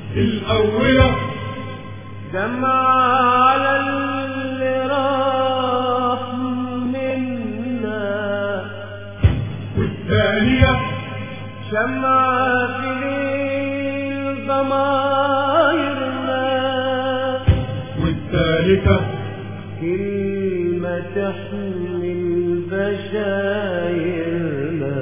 الأولى دمع على اللي راح منا والثانية شمعة في ليل ضمايرنا والثالثة كلمة تحمل بشايرنا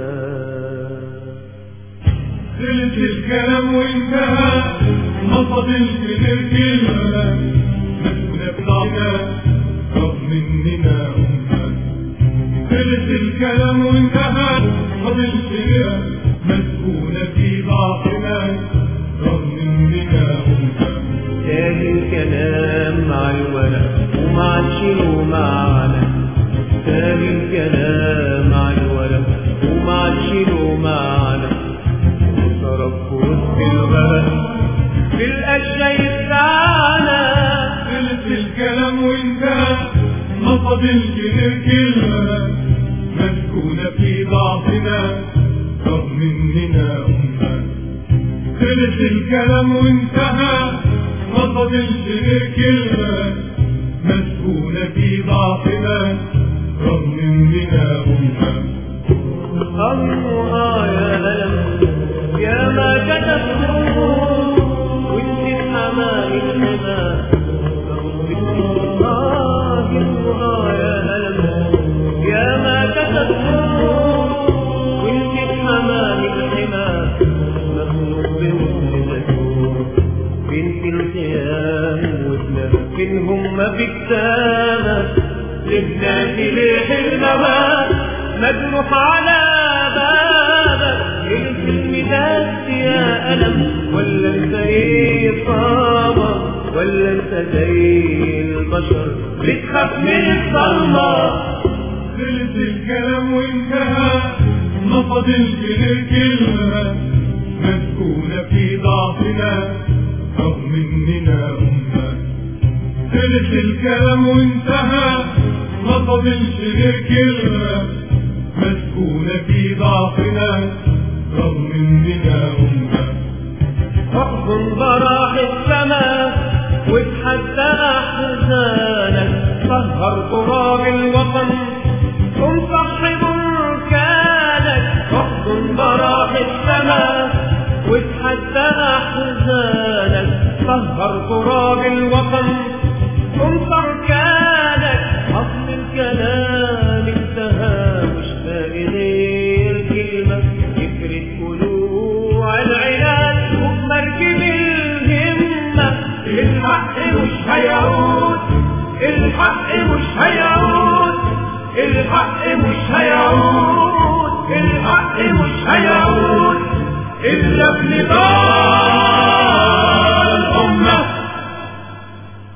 خلص الكلام وانتهى ما فاضلش غير كلمة مسؤولة بتاعنا رغم اننا أمة خلص الكلام وانتهى ما فاضلش غير مسؤولة في ضعفنا رغم اننا أمة تاني الكلام مع الورق ومع الشيل ومعنا تاني الكلام مع الورق ومع الشيل ومعنا وصرف وسط الغرق في الأشياء بتاعنا خلص الكلام وانتهى ما فاضلش غير كلمة مسكونة في ضعفنا رغم اننا أمة خلص الكلام وانتهى ما فاضلش غير كلمة مسكونة في ضعفنا رغم اننا أمة الله يا ألم يا ما كتبته وانت الأمان الحما الله الله يا ألم يا ما كتبته وانت الأمان الحما مخلوق بوسلته بنت الخيام وابنة منهم ما في كتابة لبنات ليه المواد مجروح على بابك الفيلم ده يا ألم ولا انت ايه صابة ولا انت زي البشر بتخاف من الصدمة خلص الكلام وانتهى ما فاضلش غير كلمة مسكونة في ضعفنا رغم اننا أمة خلص الكلام وانتهى ما فاضلش غير كلمة مسكونة في ضعفنا رغم اننا أمة احضن براح السماء واتحدى احزانك سهر تراب الوطن قم صحب بركانك احضن براح السماء واتحدى احزانك سهر تراب الوطن قم بركانك اصل الكلام انتهى مش باقي غير كلمه يفرد قلوع العناد وبمركب الهمه الحق مش هيعود الحق مش هيعود الحق مش هيعود الحق مش هيعود إلا ابن